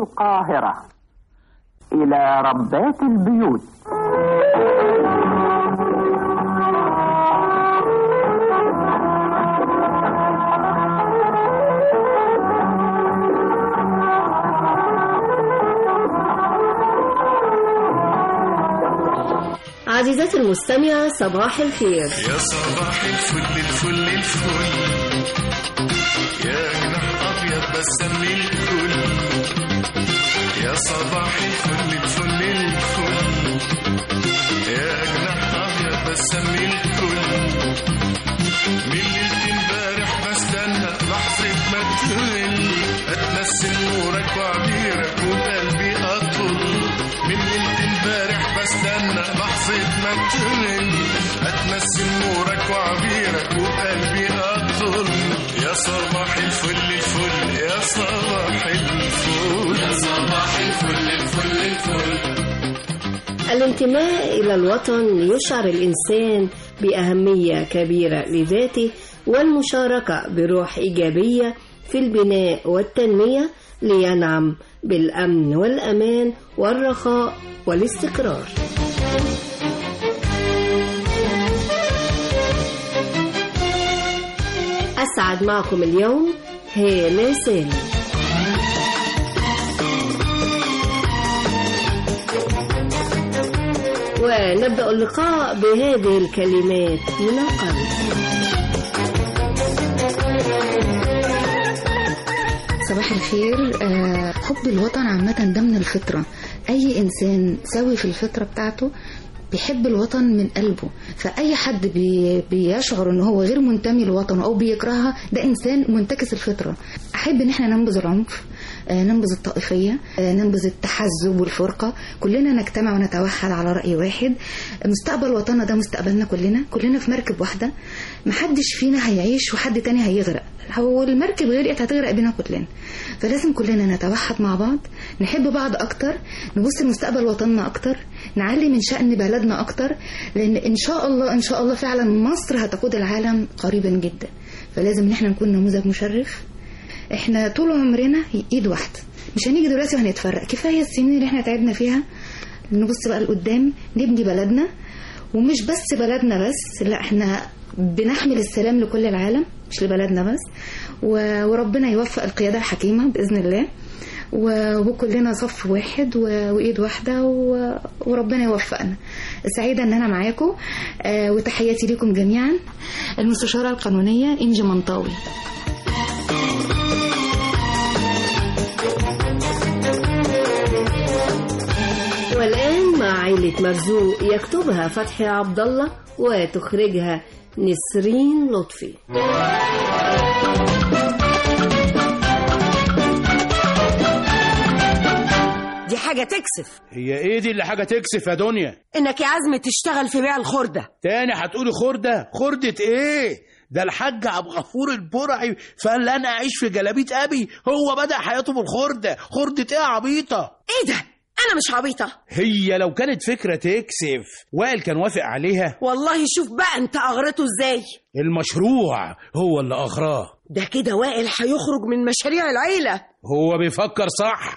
القاهرة إلى ربات البيوت عزيزتي المستمعة صباح الخير يا صباح الفل الفل الفل يا جناح ابيض بسم الكل يا صباح الفل الفل الفل يا جناح ابيض بسم الكل من ليلة امبارح بستنى لحظة ما تغل اتنسم نورك وعبيرك وقلبي اطل من ليلة امبارح بستنى لحظة ما تغل اتنسم نورك وعبيرك وقلبي اطل يا صباح الفل الفل يا صباح الفل يا صباح الفل الفل الفل الانتماء إلى الوطن يشعر الإنسان بأهمية كبيرة لذاته والمشاركة بروح إيجابية في البناء والتنمية لينعم بالأمن والأمان والرخاء والاستقرار أسعد معكم اليوم هالة سالم ونبدأ اللقاء بهذه الكلمات من القلب صباح الخير آه، حب الوطن عامة ده من الفطرة أي إنسان سوي في الفطرة بتاعته بيحب الوطن من قلبه فأي حد بي بيشعر إن هو غير منتمي لوطنه أو بيكرهها ده إنسان منتكس الفطرة أحب إن إحنا ننبذ العنف آه، ننبذ الطائفية آه، ننبذ التحزب والفرقة كلنا نجتمع ونتوحد على رأي واحد مستقبل وطننا ده مستقبلنا كلنا كلنا في مركب واحدة محدش فينا هيعيش وحد تاني هيغرق هو المركب غرقت هتغرق بينا كلنا فلازم كلنا نتوحد مع بعض نحب بعض أكتر نبص لمستقبل وطننا أكتر نعلي من شأن بلدنا أكتر لأن إن شاء الله إن شاء الله فعلا مصر هتقود العالم قريبا جدا فلازم إن احنا نكون نموذج مشرف احنا طول عمرنا ايد واحده مش هنيجي دلوقتي وهنتفرق كفايه السنين اللي احنا تعبنا فيها نبص بقى لقدام نبني بلدنا ومش بس بلدنا بس لا احنا بنحمل السلام لكل العالم مش لبلدنا بس و- وربنا يوفق القياده الحكيمه باذن الله و- وكلنا صف واحد و- وايد واحده و- وربنا يوفقنا سعيده ان انا معاكم آه، وتحياتي لكم جميعا المستشاره القانونيه انجي منطاوي والآن مع عائلة مرزوق يكتبها فتحي عبد الله وتخرجها نسرين لطفي دي حاجة تكسف هي ايه دي اللي حاجه تكسف يا دنيا انك يا عزم تشتغل في بيع الخردة تاني هتقولي خرده خرده ايه ده الحاج عبد الغفور البرعي فقال لي انا اعيش في جلابيه ابي هو بدا حياته بالخرده خرده ايه يا عبيطه ايه ده انا مش عبيطة هي لو كانت فكره تكسف وائل كان وافق عليها والله شوف بقى انت اغرته ازاي المشروع هو اللي اغراه ده كده وائل هيخرج من مشاريع العيلة هو بيفكر صح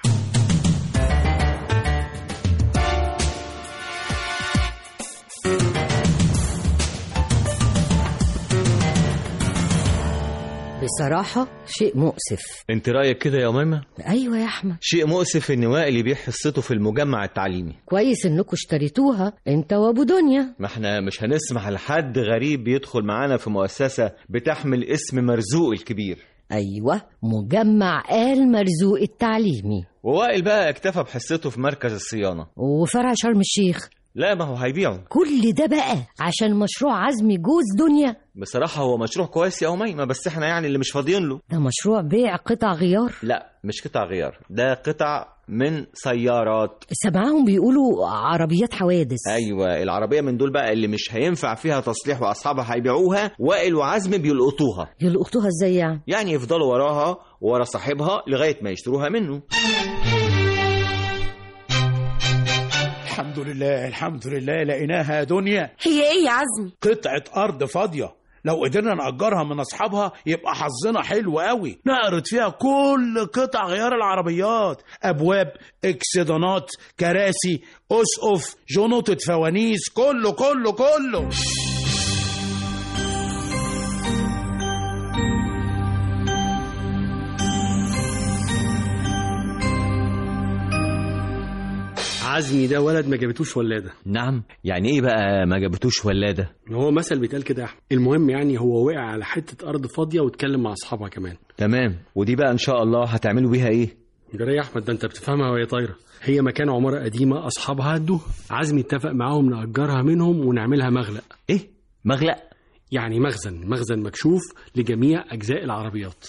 بصراحة شيء مؤسف انت رايك كده يا ماما أيوة يا أحمد شيء مؤسف ان وائل يبيع حصته في المجمع التعليمي كويس إنكم اشتريتوها أنت وأبو دنيا ما احنا مش هنسمح لحد غريب يدخل معانا في مؤسسة بتحمل اسم مرزوق الكبير أيوة مجمع آل مرزوق التعليمي ووائل بقى اكتفى بحصته في مركز الصيانة وفرع شرم الشيخ لا ما هو هيبيعه كل ده بقى عشان مشروع عزمي جوز دنيا بصراحة هو مشروع كويس يا أميمة بس احنا يعني اللي مش فاضيين له ده مشروع بيع قطع غيار لا مش قطع غيار ده قطع من سيارات سمعهم بيقولوا عربيات حوادث ايوه العربيه من دول بقى اللي مش هينفع فيها تصليح واصحابها هيبيعوها وائل وعزم بيلقطوها يلقطوها ازاي يعني يعني يفضلوا وراها ورا صاحبها لغايه ما يشتروها منه الحمد لله الحمد لله لقيناها يا دنيا هي ايه يا عزمي قطعة أرض فاضية لو قدرنا نأجرها من أصحابها يبقى حظنا حلو قوي نعرض فيها كل قطع غيار العربيات أبواب إكسدانات كراسي أسقف جنوطة فوانيس كله كله كله عزمي ده ولد ما جابتوش ولاده نعم يعني ايه بقى ما جابتوش ولاده هو مثل بيتقال كده يا احمد المهم يعني هو وقع على حته ارض فاضيه واتكلم مع اصحابها كمان تمام ودي بقى ان شاء الله هتعملوا بيها ايه جرى يا احمد ده انت بتفهمها وهي طايره هي مكان عماره قديمه اصحابها هدوها عزمي اتفق معاهم نأجرها منهم ونعملها مغلق ايه مغلق يعني مخزن مخزن مكشوف لجميع اجزاء العربيات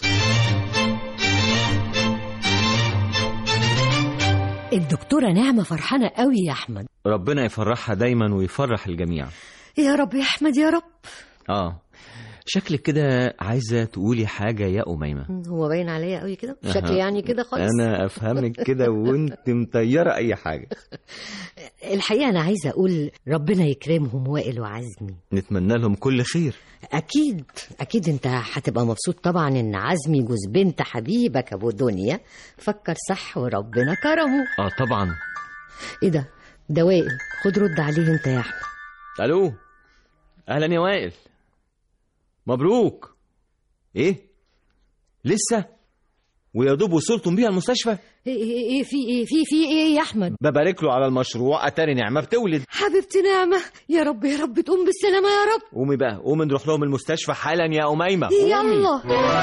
الدكتورة نعمة فرحانة قوي يا أحمد ربنا يفرحها دايما ويفرح الجميع يا رب يا أحمد يا رب اه شكلك كده عايزه تقولي حاجه يا اميمه هو باين عليا قوي كده أها. شكلي يعني كده خالص انا افهمك كده وانت مطيره اي حاجه الحقيقة أنا عايزة أقول ربنا يكرمهم وائل وعزمي نتمنى لهم كل خير أكيد أكيد أنت هتبقى مبسوط طبعا إن عزمي جوز بنت حبيبك أبو دنيا فكر صح وربنا كرمه اه طبعا إيه ده ده وائل خد رد عليه أنت يا أحمد الو اهلا يا وائل مبروك ايه لسه ويا دوب وصلتم بيها المستشفى إيه إيه إيه في إيه في في إيه يا أحمد ببارك له على المشروع اتاري نعمه بتولد حبيبتي نعمة يا رب يا رب تقوم بالسلامة يا رب قومي بقى قومي نروح لهم المستشفى حالا يا اميمه قومي. يلا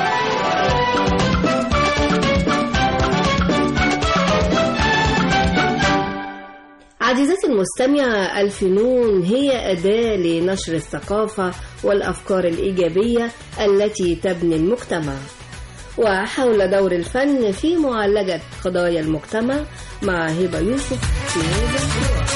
عزيزتي المستمعة الفنون هي أداة لنشر الثقافة والأفكار الإيجابية التي تبني المجتمع وحول دور الفن في معالجة قضايا المجتمع مع هبة يوسف في هذا الحوار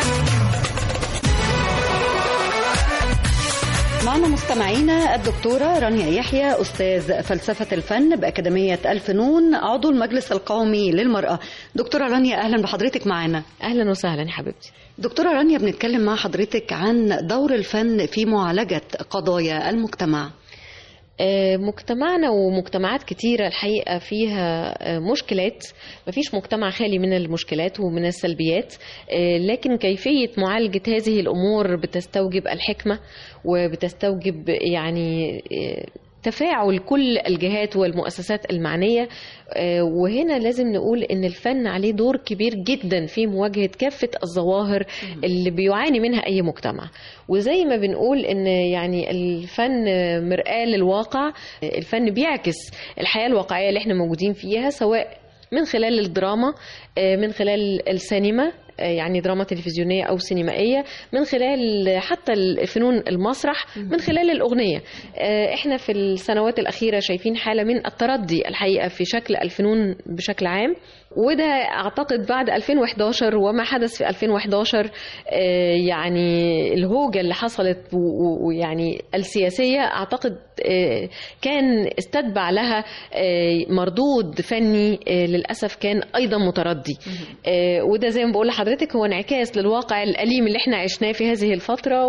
معنا مستمعينا الدكتورة رانيا يحيى أستاذ فلسفة الفن بأكاديمية الفنون عضو المجلس القومي للمرأة دكتورة رانيا أهلا بحضرتك معنا اهلا وسهلا يا حبيبتي دكتورة رانيا بنتكلم مع حضرتك عن دور الفن في معالجة قضايا المجتمع آه، مجتمعنا ومجتمعات كتيرة الحقيقة فيها آه، مشكلات مفيش مجتمع خالي من المشكلات ومن السلبيات آه، لكن كيفية معالجة هذه الأمور بتستوجب الحكمة وبتستوجب يعني آه، تفاعل كل الجهات والمؤسسات المعنية آه، وهنا لازم نقول ان الفن عليه دور كبير جدا في مواجهة كافة الظواهر اللي بيعاني منها اي مجتمع وزي ما بنقول ان يعني الفن مرآة للواقع الفن بيعكس الحياة الواقعية اللي احنا موجودين فيها سواء من خلال الدراما آه، من خلال السينما آه، يعني دراما تلفزيونية أو سينمائية من خلال حتى الفنون المسرح من خلال الأغنية آه، احنا في السنوات الأخيرة شايفين حالة من التردي الحقيقة في شكل الفنون بشكل عام وده أعتقد بعد 2011 وما حدث في 2011 آه، يعني الهوجة اللي حصلت و- و- ويعني السياسية أعتقد آه، كان استتبع لها آه، مردود فني آه، للأسف كان أيضا متردي آه، وده زي ما بقول لحضرتك هو انعكاس للواقع الأليم اللي احنا عشناه في هذه الفترة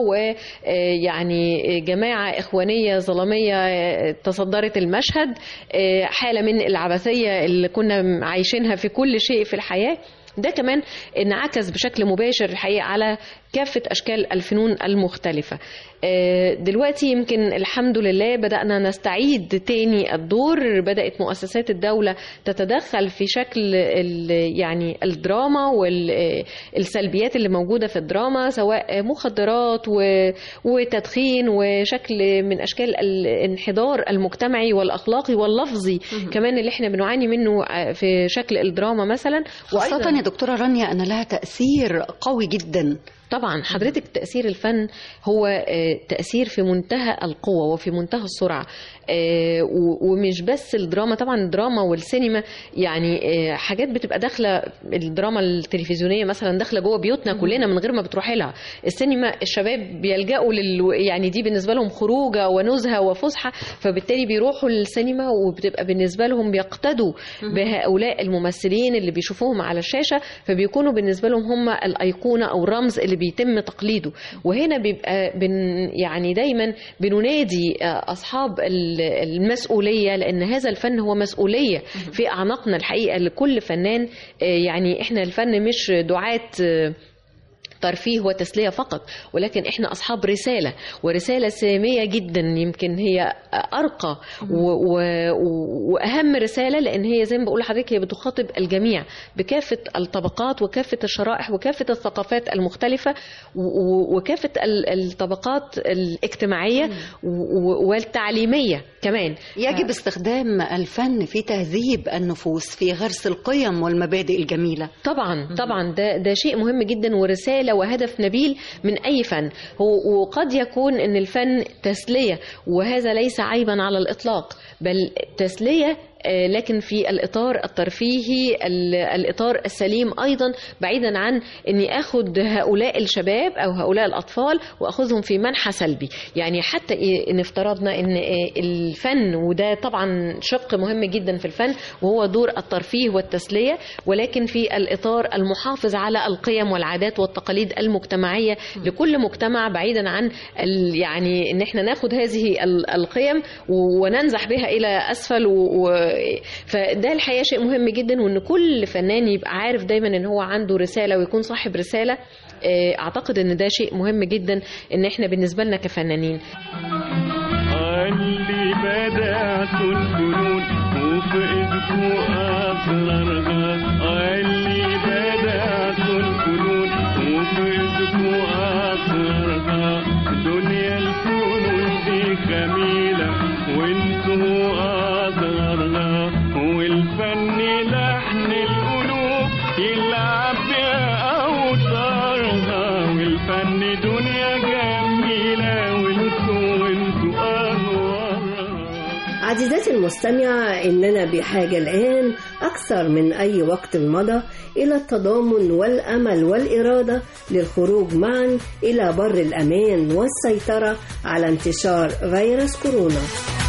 ويعني جماعة إخوانية ظلامية آه، تصدرت المشهد آه، حالة من العبثية اللي كنا عايشينها في كل شيء في الحياة ده كمان انعكس بشكل مباشر الحقيقة على كافة أشكال الفنون المختلفة آه، دلوقتي يمكن الحمد لله بدأنا نستعيد تاني الدور بدأت مؤسسات الدولة تتدخل في شكل ال- يعني الدراما والسلبيات اللي موجودة في الدراما سواء مخدرات و- وتدخين وشكل من أشكال الانحدار المجتمعي والأخلاقي واللفظي كمان اللي احنا بنعاني منه في شكل الدراما مثلا خاصة يا دكتورة رانيا أن لها تأثير قوي جدا طبعا حضرتك تأثير الفن هو آه، تأثير في منتهى القوة وفي منتهى السرعة آه، و- ومش بس الدراما طبعا الدراما والسينما يعني آه، حاجات بتبقى داخلة الدراما التلفزيونية مثلا داخلة جوه بيوتنا كلنا من غير ما بتروحي لها السينما الشباب بيلجأوا لل يعني دي بالنسبة لهم خروجة ونزهة وفسحة فبالتالي بيروحوا للسينما وبتبقى بالنسبة لهم بيقتدوا بهؤلاء الممثلين اللي بيشوفوهم على الشاشة فبيكونوا بالنسبة لهم هم الأيقونة أو الرمز اللي بيتم تقليده وهنا بيبقى بن يعني دايما بننادي آه، اصحاب ال- المسؤوليه لان هذا الفن هو مسؤوليه في اعناقنا الحقيقه لكل فنان آه، يعني احنا الفن مش دعاه آه، ترفيه وتسلية فقط ولكن احنا أصحاب رسالة ورسالة سامية جدا يمكن هي أرقى و- و- و- وأهم رسالة لأن هي زي ما بقول لحضرتك هي بتخاطب الجميع بكافة الطبقات وكافة الشرائح وكافة الثقافات المختلفة و- و- وكافة ال- الطبقات الاجتماعية و- والتعليمية كمان يجب استخدام الفن في تهذيب النفوس في غرس القيم والمبادئ الجميلة طبعا طبعا ده ده شيء مهم جدا ورساله وهدف نبيل من اي فن هو وقد يكون ان الفن تسليه وهذا ليس عيبا على الاطلاق بل تسليه آه، لكن في الاطار الترفيهي ال- الاطار السليم ايضا بعيدا عن اني اخذ هؤلاء الشباب او هؤلاء الاطفال واخذهم في منحى سلبي يعني حتى إيه ان افترضنا ان آه، الفن وده طبعا شق مهم جدا في الفن وهو دور الترفيه والتسليه ولكن في الاطار المحافظ على القيم والعادات والتقاليد المجتمعيه لكل مجتمع بعيدا عن ال- يعني ان احنا ناخد هذه ال- القيم و- وننزح بها الى اسفل و... و... فده الحقيقه شيء مهم جدا وان كل فنان يبقى عارف دايما ان هو عنده رساله ويكون صاحب رساله آه، اعتقد ان ده شيء مهم جدا ان احنا بالنسبه لنا كفنانين اللي بدأت الفنون وفقدت أسرارها اللي بدأت الفنون وفقدت أسرارها دنيا الفنون دي جميلة وانتوا أسرارها والفن لحن القلوب يلعب بأوتارها والفن دنيا جميلة وانتوا وانتوا أنوارها عزيزتي المستمعة إننا بحاجة الآن أكثر من أي وقت مضى إلى التضامن والأمل والإرادة للخروج معا إلى بر الأمان والسيطرة على انتشار فيروس كورونا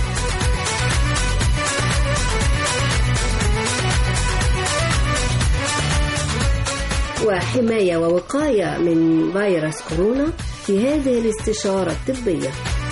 وحماية ووقاية من فيروس كورونا في هذه الاستشارة الطبية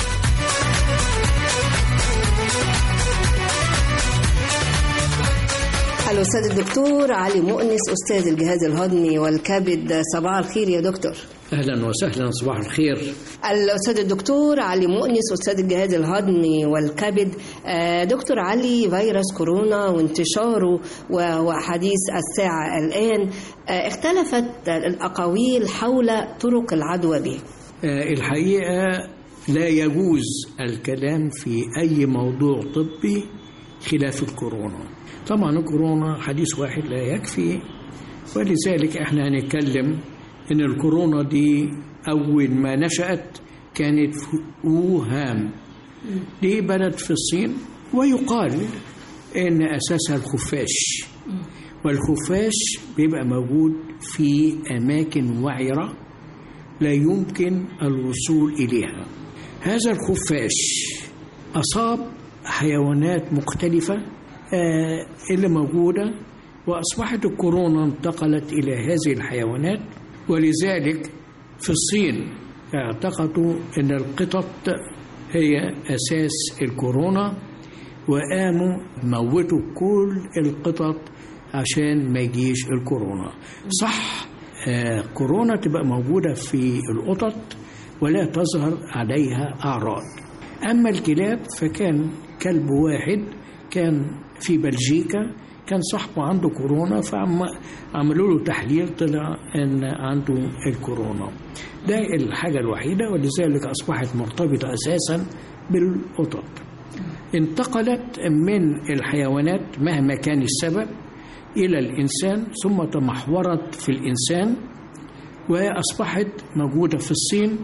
الأستاذ الدكتور علي مؤنس أستاذ الجهاز الهضمي والكبد صباح الخير يا دكتور اهلا وسهلا صباح الخير الأستاذ الدكتور علي مؤنس أستاذ الجهاز الهضمي والكبد آه، دكتور علي فيروس كورونا وانتشاره و- وحديث الساعة الآن آه، اختلفت الأقاويل حول طرق العدوى به آه، الحقيقه لا يجوز الكلام في اي موضوع طبي خلاف الكورونا طبعا الكورونا حديث واحد لا يكفي ولذلك احنا هنتكلم ان الكورونا دي اول ما نشأت كانت في ووهان دي بلد في الصين ويقال ان اساسها الخفاش والخفاش بيبقى موجود في اماكن وعره لا يمكن الوصول اليها هذا الخفاش اصاب حيوانات مختلفه آه، اللي موجوده واصبحت الكورونا انتقلت الى هذه الحيوانات ولذلك في الصين اعتقدوا ان القطط هي اساس الكورونا وقاموا موتوا كل القطط عشان ما يجيش الكورونا صح آه كورونا تبقى موجودة في القطط ولا تظهر عليها أعراض أما الكلاب فكان كلب واحد كان في بلجيكا كان صاحبه عنده كورونا فعملوا له تحليل طلع ان عنده الكورونا ده الحاجة الوحيدة ولذلك أصبحت مرتبطة أساسا بالقطط انتقلت من الحيوانات مهما كان السبب إلى الإنسان ثم تمحورت في الإنسان وأصبحت موجودة في الصين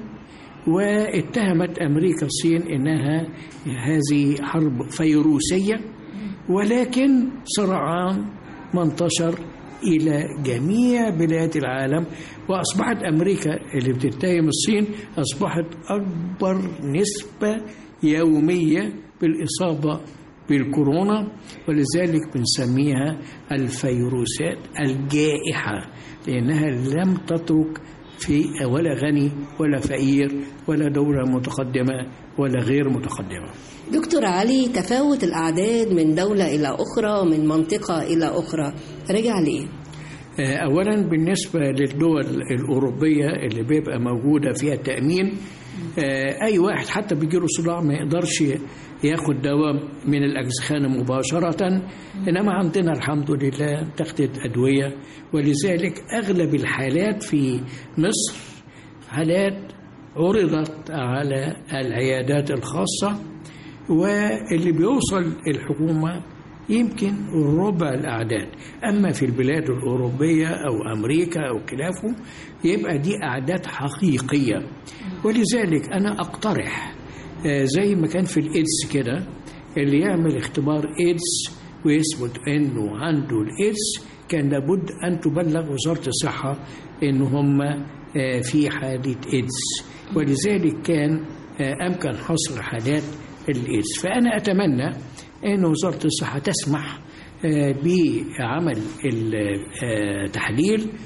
واتهمت أمريكا الصين إنها هذه حرب فيروسية ولكن سرعان ما انتشر إلى جميع بلاد العالم وأصبحت أمريكا اللي بتتهم الصين أصبحت أكبر نسبة يومية بالإصابة بالكورونا ولذلك بنسميها الفيروسات الجائحة لأنها لم تترك في ولا غني ولا فقير ولا دولة متقدمة ولا غير متقدمة دكتور علي تفاوت الأعداد من دولة إلى أخرى من منطقة إلى أخرى رجع لإيه؟ آه، أولا بالنسبة للدول الأوروبية اللي بيبقى موجودة فيها تأمين آه، أي واحد حتى بيجيله صداع ما يقدرش ياخد دواء من الأجزخانة مباشرة إنما عندنا الحمد لله تاخد أدوية ولذلك أغلب الحالات في مصر حالات عرضت على العيادات الخاصة واللي بيوصل الحكومة يمكن ربع الأعداد أما في البلاد الأوروبية أو أمريكا أو خلافه يبقى دي أعداد حقيقية ولذلك أنا أقترح آه، زي ما كان في الإيدز كده اللي يعمل اختبار إيدز ويثبت إنه عنده الإيدز كان لابد أن تبلغ وزارة الصحة إن هم آه، في حالة إيدز ولذلك كان آه، أمكن حصر حالات الإيدز فأنا أتمنى أن وزارة الصحة تسمح آه، بعمل التحليل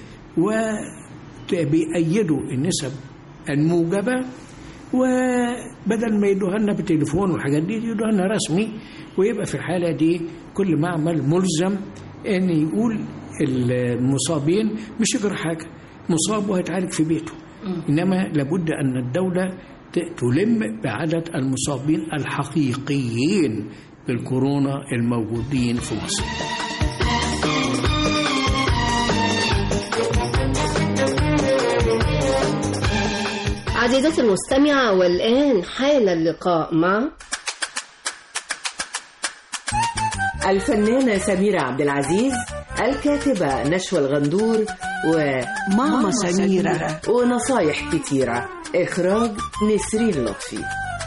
وبيأيدوا النسب الموجبة وبدل ما يدوها لنا بالتليفون والحاجات دي يدوها لنا رسمي ويبقى في الحالة دي كل معمل ملزم أن يقول المصابين مش يجرى حاجة مصاب وهيتعالج في بيته إنما لابد أن الدولة ت- تلم بعدد المصابين الحقيقيين بالكورونا الموجودين في مصر عزيزتي المستمعة والآن حان اللقاء مع الفنانة سميرة عبد العزيز الكاتبة نشوى الغندور وماما سميرة. ونصايح كتيرة إخراج نسرين لطفي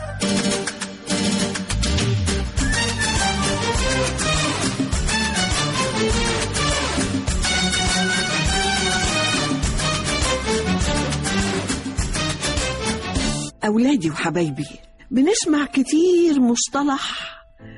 أولادي وحبايبي بنسمع كتير مصطلح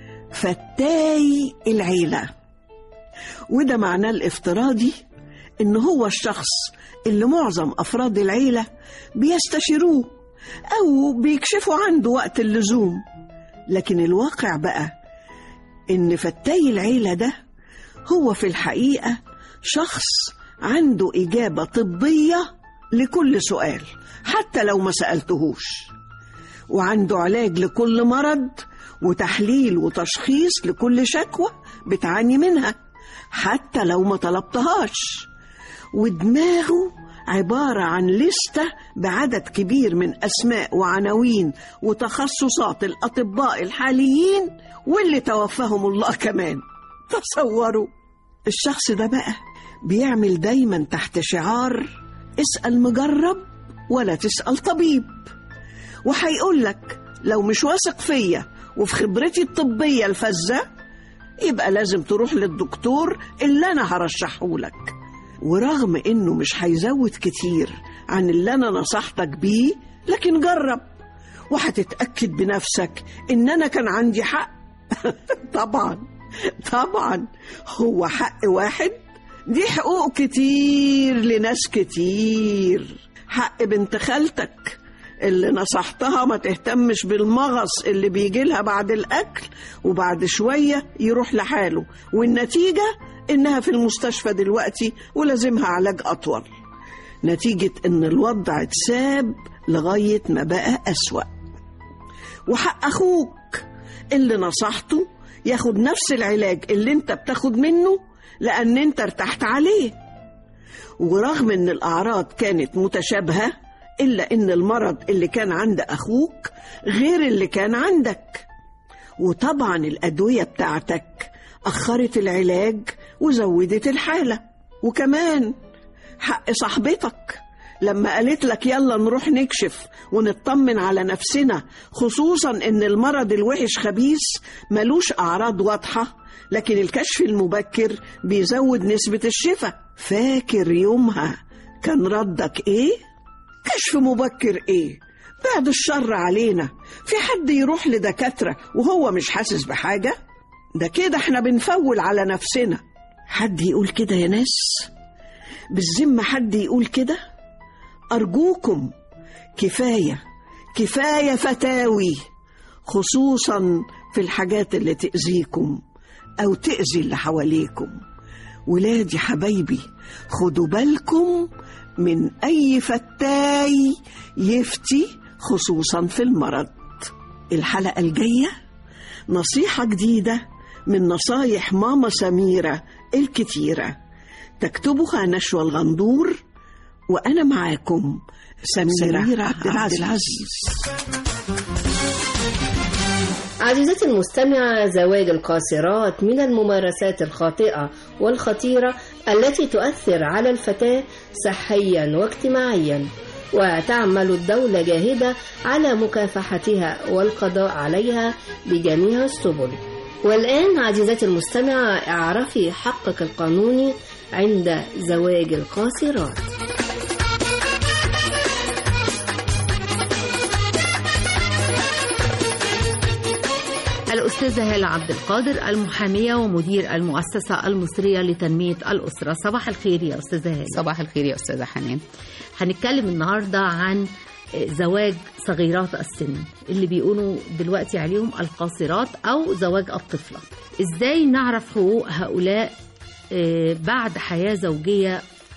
فتاي العيلة وده معناه الافتراضي إن هو الشخص اللي معظم أفراد العيلة بيستشيروه أو بيكشفوا عنده وقت اللزوم لكن الواقع بقى إن فتاي العيلة ده هو في الحقيقة شخص عنده إجابة طبية لكل سؤال حتى لو ما سألتهوش وعنده علاج لكل مرض وتحليل وتشخيص لكل شكوى بتعاني منها حتى لو ما طلبتهاش ودماغه عبارة عن لستة بعدد كبير من أسماء وعناوين وتخصصات الأطباء الحاليين واللي توفاهم الله كمان تصوروا الشخص ده بقى بيعمل دايما تحت شعار اسأل مجرب ولا تسأل طبيب وهيقول لك لو مش واثق فيا وفي خبرتي الطبية الفذة يبقى لازم تروح للدكتور اللي أنا هرشحه لك ورغم إنه مش هيزود كتير عن اللي أنا نصحتك بيه لكن جرب وهتتأكد بنفسك إن أنا كان عندي حق طبعا طبعا هو حق واحد دي حقوق كتير لناس كتير حق بنت خالتك اللي نصحتها ما تهتمش بالمغص اللي بيجي لها بعد الأكل وبعد شوية يروح لحاله والنتيجة إنها في المستشفى دلوقتي ولازمها علاج أطول نتيجة إن الوضع اتساب لغاية ما بقى أسوأ وحق أخوك اللي نصحته ياخد نفس العلاج اللي انت بتاخد منه لأن انت ارتحت عليه ورغم ان الأعراض كانت متشابهة إلا إن المرض اللي كان عند أخوك غير اللي كان عندك وطبعا الأدوية بتاعتك أخرت العلاج وزودت الحالة وكمان حق صاحبتك لما قالت لك يلا نروح نكشف ونطمن على نفسنا خصوصا ان المرض الوحش خبيث ملوش اعراض واضحه لكن الكشف المبكر بيزود نسبه الشفاء فاكر يومها كان ردك ايه كشف مبكر ايه بعد الشر علينا في حد يروح لدكاتره وهو مش حاسس بحاجه ده كده احنا بنفول على نفسنا حد يقول كده يا ناس بالذمه حد يقول كده أرجوكم كفاية كفاية فتاوي خصوصا في الحاجات اللي تأذيكم أو تأذي اللي حواليكم ولادي حبايبي خدوا بالكم من أي فتاي يفتي خصوصا في المرض الحلقة الجاية نصيحة جديدة من نصايح ماما سميرة الكتيرة تكتبها نشوى الغندور وأنا معاكم سميرة, سميرة عبد العزيز, العزيز. عزيزتي المستمعة زواج القاصرات من الممارسات الخاطئة والخطيرة التي تؤثر على الفتاة صحيا واجتماعيا وتعمل الدولة جاهدة على مكافحتها والقضاء عليها بجميع السبل والآن عزيزتي المستمعة اعرفي حقك القانوني عند زواج القاصرات الأستاذة هالة عبد القادر المحامية ومدير المؤسسة المصرية لتنمية الأسرة صباح الخير يا أستاذة هالة صباح الخير يا أستاذة حنان هنتكلم النهاردة عن زواج صغيرات السن اللي بيقولوا دلوقتي عليهم القاصرات أو زواج الطفلة إزاي نعرف حقوق هؤلاء بعد حياة زوجية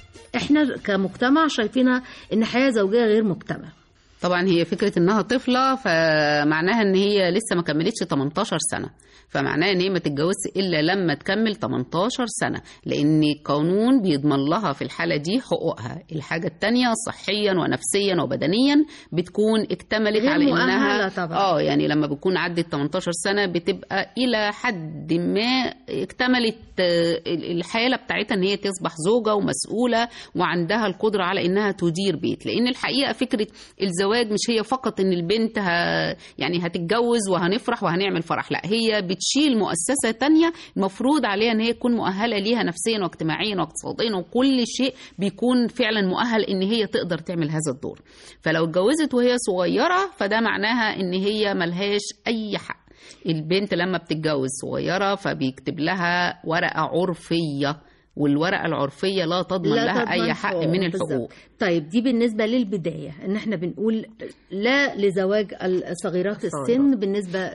احنا كمجتمع شايفينها ان حياة زوجية غير مكتملة طبعا هي فكرة انها طفلة فمعناها ان هي لسه ما كملتش 18 سنة فمعناها ان هي ما تتجوزش الا لما تكمل 18 سنة لان القانون بيضمن لها في الحالة دي حقوقها الحاجة التانية صحيا ونفسيا وبدنيا بتكون اكتملت غير على انها مؤهلة طبعا. اه يعني لما بتكون عدت 18 سنة بتبقى الى حد ما اكتملت آه، الحالة بتاعتها ان هي تصبح زوجة ومسؤولة وعندها القدرة على انها تدير بيت لان الحقيقة فكرة الزواج مش هي فقط ان البنت ه... يعني هتتجوز وهنفرح وهنعمل فرح لا هي بتشيل مؤسسة تانية المفروض عليها ان هي تكون مؤهلة ليها نفسيا واجتماعيا واقتصاديا وكل شيء بيكون فعلا مؤهل ان هي تقدر تعمل هذا الدور فلو اتجوزت وهي صغيرة فده معناها ان هي ملهاش اي حق البنت لما بتتجوز صغيرة فبيكتب لها ورقة عرفية والورقة العرفية لا تضمن لا لها تضمن أي حق حقوق. من بالظبط. الحقوق طيب دي بالنسبة للبداية ان احنا بنقول لا لزواج صغيرات السن بالنسبة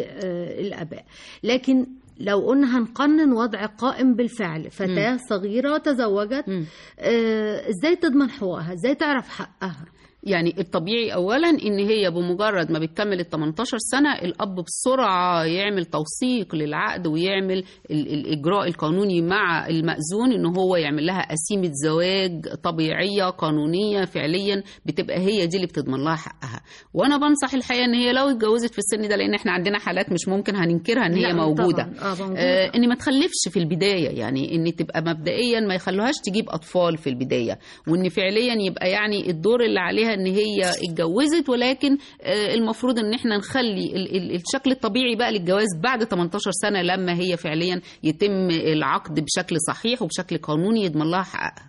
للآباء لكن لو قلنا هنقنن وضع قائم بالفعل فتاة صغيرة تزوجت آه، ازاي تضمن حقوقها ازاي تعرف حقها يعني الطبيعي اولا ان هي بمجرد ما بتكمل ال 18 سنه الاب بسرعه يعمل توثيق للعقد ويعمل ال- الاجراء القانوني مع المأذون ان هو يعمل لها قسيمه زواج طبيعيه قانونيه فعليا بتبقى هي دي اللي بتضمن لها حقها وانا بنصح الحقيقه ان هي لو اتجوزت في السن ده لان احنا عندنا حالات مش ممكن هننكرها ان هي لا، موجوده طبعاً. آه، موجودة. آه ان ما تخلفش في البدايه يعني ان تبقى مبدئيا ما يخلوهاش تجيب اطفال في البدايه وان فعليا يبقى يعني الدور اللي عليها ان هي اتجوزت ولكن آه، المفروض ان احنا نخلي ال- ال- الشكل الطبيعي بقى للجواز بعد 18 سنه لما هي فعليا يتم العقد بشكل صحيح وبشكل قانوني يضمن لها حقها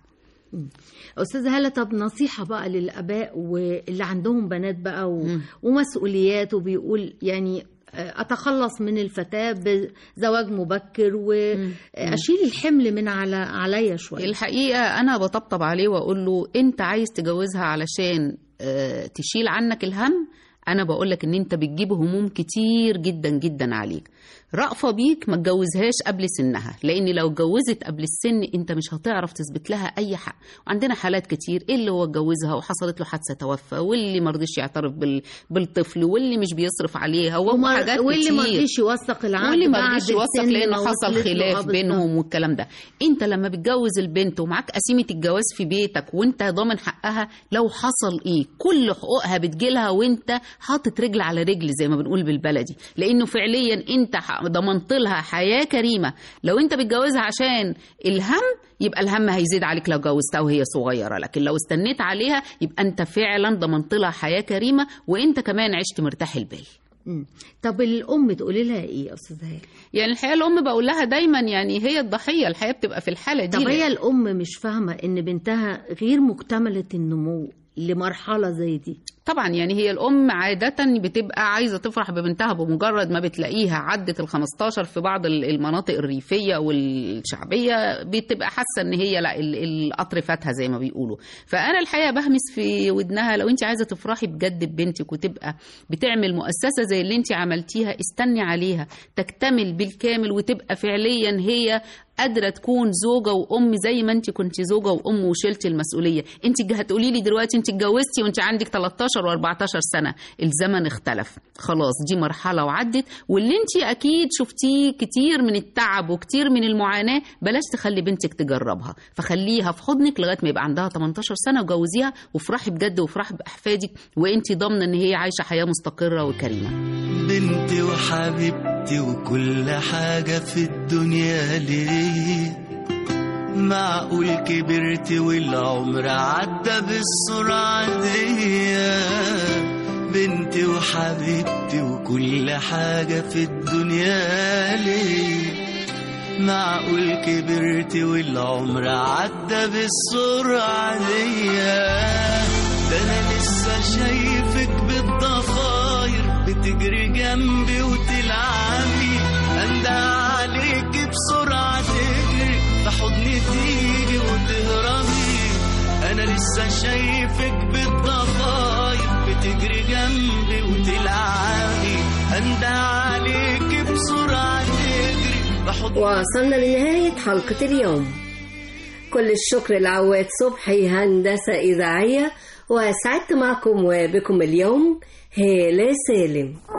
استاذه هاله طب نصيحه بقى للاباء واللي عندهم بنات بقى و... ومسؤوليات وبيقول يعني آه، اتخلص من الفتاه بزواج مبكر واشيل الحمل من على عليا شويه الحقيقه انا بطبطب عليه واقول له انت عايز تجوزها علشان آه، تشيل عنك الهم انا بقول لك ان انت بتجيب هموم كتير جدا جدا عليك رأفة بيك ما تجوزهاش قبل سنها لان لو اتجوزت قبل السن انت مش هتعرف تثبت لها اي حق وعندنا حالات كتير إيه اللي هو اتجوزها وحصلت له حادثه توفى واللي ما رضيش يعترف بال... بالطفل واللي مش بيصرف عليها وما- وحاجات واللي ما كتير. رضيش يوثق العقد واللي ما بعد رضيش يوثق السن لانه ما حصل وصلت له. آه، خلاف بالظبط. بينهم والكلام ده انت لما بتجوز البنت ومعاك قسيمه الجواز في بيتك وانت ضامن حقها لو حصل ايه كل حقوقها بتجيلها وانت حاطط رجل على رجل زي ما بنقول بالبلدي لانه فعليا انت ح- ضمنت لها حياه كريمه لو انت بتجوزها عشان الهم يبقى الهم هيزيد عليك لو جوزتها وهي صغيره لكن لو استنيت عليها يبقى انت فعلا ضمنت لها حياه كريمه وانت كمان عشت مرتاح البال مم. طب الام تقولي لها ايه يا استاذه هاله يعني الحقيقه الام بقول لها دايما يعني هي الضحيه الحياه بتبقى في الحاله دي طب هي لأن- الام مش فاهمه ان بنتها غير مكتمله النمو لمرحله زي دي طبعا يعني هي الام عاده بتبقى عايزه تفرح ببنتها بمجرد ما بتلاقيها عدت ال 15 في بعض ال- المناطق الريفيه والشعبيه بتبقى حاسه ان هي لا ال- القطر فاتها زي ما بيقولوا فانا الحقيقه بهمس في ودنها لو انت عايزه تفرحي بجد ببنتك وتبقى بتعمل مؤسسه زي اللي انت عملتيها استني عليها تكتمل بالكامل وتبقى فعليا هي قادره تكون زوجه وام زي ما انت كنت زوجه وام وشلتي المسؤوليه انت هتقولي لي دلوقتي انت اتجوزتي وانت عندك 13 و14 سنه الزمن اختلف خلاص دي مرحله وعدت واللي انت اكيد شفتيه كتير من التعب وكتير من المعاناه بلاش تخلي بنتك تجربها فخليها في حضنك لغايه ما يبقى عندها 18 سنه وجوزيها وافرحي بجد وافرحي باحفادك وانت ضامنه ان هي عايشه حياه مستقره وكريمه بنتي وحبيبتي وكل حاجة في الدنيا ليه معقول كبرت والعمر عدى بالسرعة دي بنتي وحبيبتي وكل حاجة في الدنيا ليه معقول كبرت والعمر عدى بالسرعة دي ده أنا لسه شايفك بالضفاير بتجري جنبي وتلعبي أندى عليك بسرعة تجري في حضني تيجي وتهربي أنا لسه شايفك بالضفاير بتجري جنبي وتلعبي أندى عليك بسرعة تجري في حضني وصلنا لنهاية حلقة اليوم كل الشكر لعواد صبحي هندسة إذاعية وسعدت معكم وبكم اليوم هالة سالم